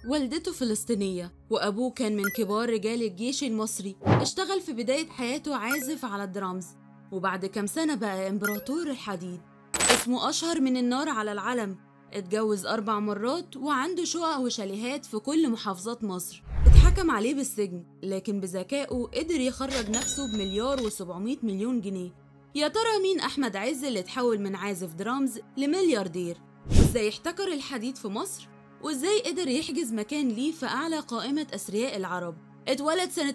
والدته فلسطينية وأبوه كان من كبار رجال الجيش المصري اشتغل في بداية حياته عازف على الدرامز وبعد كام سنة بقى إمبراطور الحديد اسمه أشهر من النار على العلم اتجوز أربع مرات وعنده شقق وشاليهات في كل محافظات مصر اتحكم عليه بالسجن لكن بذكائه قدر يخرج نفسه بمليار و700 مليون جنيه يا ترى مين أحمد عز اللي اتحول من عازف درامز لملياردير وازاي احتكر الحديد في مصر وازاي قدر يحجز مكان ليه في أعلى قائمة أثرياء العرب اتولد سنة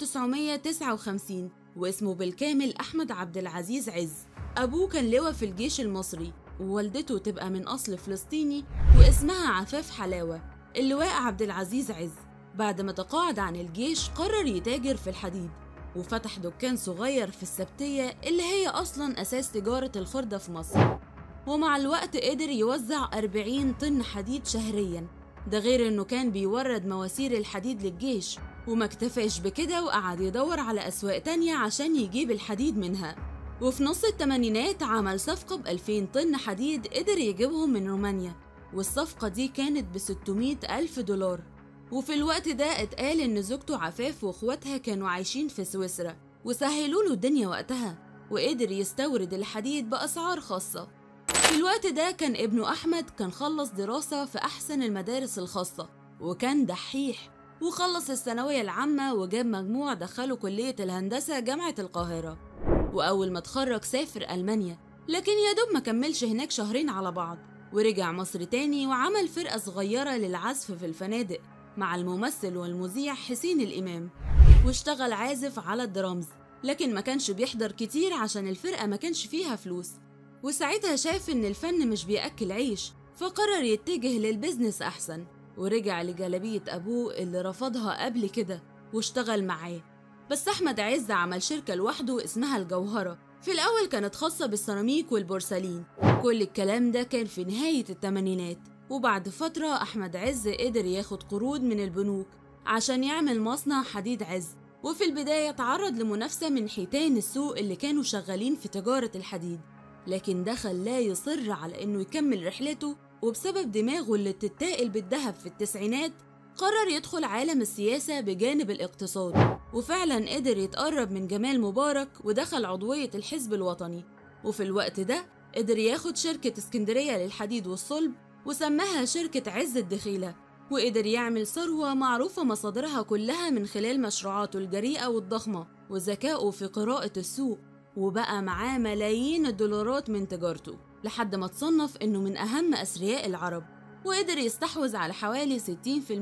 1959 واسمه بالكامل أحمد عبد العزيز عز أبوه كان لواء في الجيش المصري ووالدته تبقى من أصل فلسطيني واسمها عفاف حلاوة اللواء عبد العزيز عز بعد ما تقاعد عن الجيش قرر يتاجر في الحديد وفتح دكان صغير في السبتية اللي هي أصلا أساس تجارة الخردة في مصر ومع الوقت قدر يوزع 40 طن حديد شهريا ده غير انه كان بيورد مواسير الحديد للجيش وما اكتفاش بكده وقعد يدور على أسواق تانية عشان يجيب الحديد منها وفي نص التمانينات عمل صفقة ب 2000 طن حديد قدر يجيبهم من رومانيا والصفقة دي كانت ب 600 ألف دولار وفي الوقت ده اتقال إن زوجته عفاف وإخواتها كانوا عايشين في سويسرا وسهلوا له الدنيا وقتها وقدر يستورد الحديد بأسعار خاصة في الوقت ده كان ابنه أحمد كان خلص دراسة في أحسن المدارس الخاصة وكان دحيح وخلص الثانوية العامة وجاب مجموع دخله كلية الهندسة جامعة القاهرة وأول ما اتخرج سافر ألمانيا لكن يا دوب ما كملش هناك شهرين على بعض ورجع مصر تاني وعمل فرقة صغيرة للعزف في الفنادق مع الممثل والمذيع حسين الإمام واشتغل عازف على الدرامز لكن ما كانش بيحضر كتير عشان الفرقة ما كانش فيها فلوس وساعتها شاف إن الفن مش بيأكل عيش فقرر يتجه للبزنس أحسن ورجع لجلبية أبوه اللي رفضها قبل كده واشتغل معاه بس أحمد عز عمل شركة لوحده اسمها الجوهرة في الأول كانت خاصة بالسيراميك والبورسلين كل الكلام ده كان في نهاية التمانينات وبعد فترة أحمد عز قدر ياخد قروض من البنوك عشان يعمل مصنع حديد عز وفي البداية تعرض لمنافسة من حيتان السوق اللي كانوا شغالين في تجارة الحديد لكن ده خلاه يصر على إنه يكمل رحلته وبسبب دماغه اللي بتتاقل بالذهب في التسعينات قرر يدخل عالم السياسة بجانب الاقتصاد وفعلا قدر يتقرب من جمال مبارك ودخل عضوية الحزب الوطني وفي الوقت ده قدر ياخد شركة اسكندرية للحديد والصلب وسماها شركة عز الدخيلة وقدر يعمل ثروة معروفة مصادرها كلها من خلال مشروعاته الجريئة والضخمة وذكائه في قراءة السوق وبقى معاه ملايين الدولارات من تجارته لحد ما تصنف إنه من أهم أثرياء العرب وقدر يستحوذ على حوالي 60%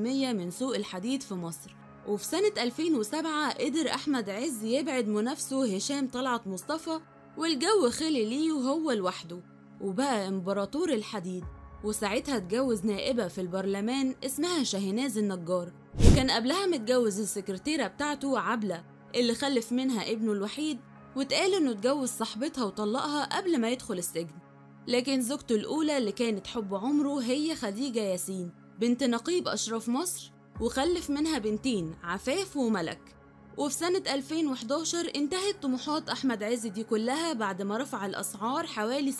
من سوق الحديد في مصر وفي سنة 2007 قدر أحمد عز يبعد منافسه هشام طلعت مصطفى والجو خلي ليه وهو لوحده وبقى إمبراطور الحديد وساعتها اتجوز نائبة في البرلمان اسمها شاهناز النجار وكان قبلها متجوز السكرتيرة بتاعته عبلة اللي خلف منها ابنه الوحيد واتقال انه اتجوز صاحبتها وطلقها قبل ما يدخل السجن لكن زوجته الأولى اللي كانت حب عمره هي خديجة ياسين بنت نقيب أشراف مصر وخلف منها بنتين عفاف وملك وفي سنة 2011 انتهت طموحات أحمد عز دي كلها بعد ما رفع الأسعار حوالي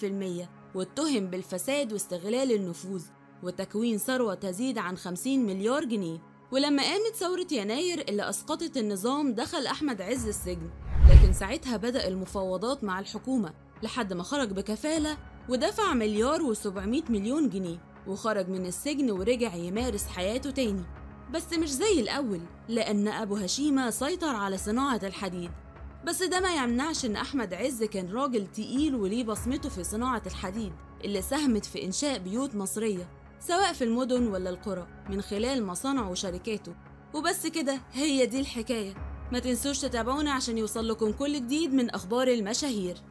70% واتهم بالفساد واستغلال النفوذ وتكوين ثروة تزيد عن 50 مليار جنيه ولما قامت ثورة يناير اللي أسقطت النظام دخل أحمد عز السجن لكن ساعتها بدأ المفاوضات مع الحكومة لحد ما خرج بكفالة ودفع مليار و700 مليون جنيه وخرج من السجن ورجع يمارس حياته تاني بس مش زي الأول لأن أبو هشيمة سيطر على صناعة الحديد بس ده ما يمنعش إن أحمد عز كان راجل تقيل وليه بصمته في صناعة الحديد اللي ساهمت في إنشاء بيوت مصرية سواء في المدن ولا القرى من خلال مصانعه وشركاته وبس كده هي دي الحكاية ما تنسوش تتابعونا عشان يوصل لكم كل جديد من أخبار المشاهير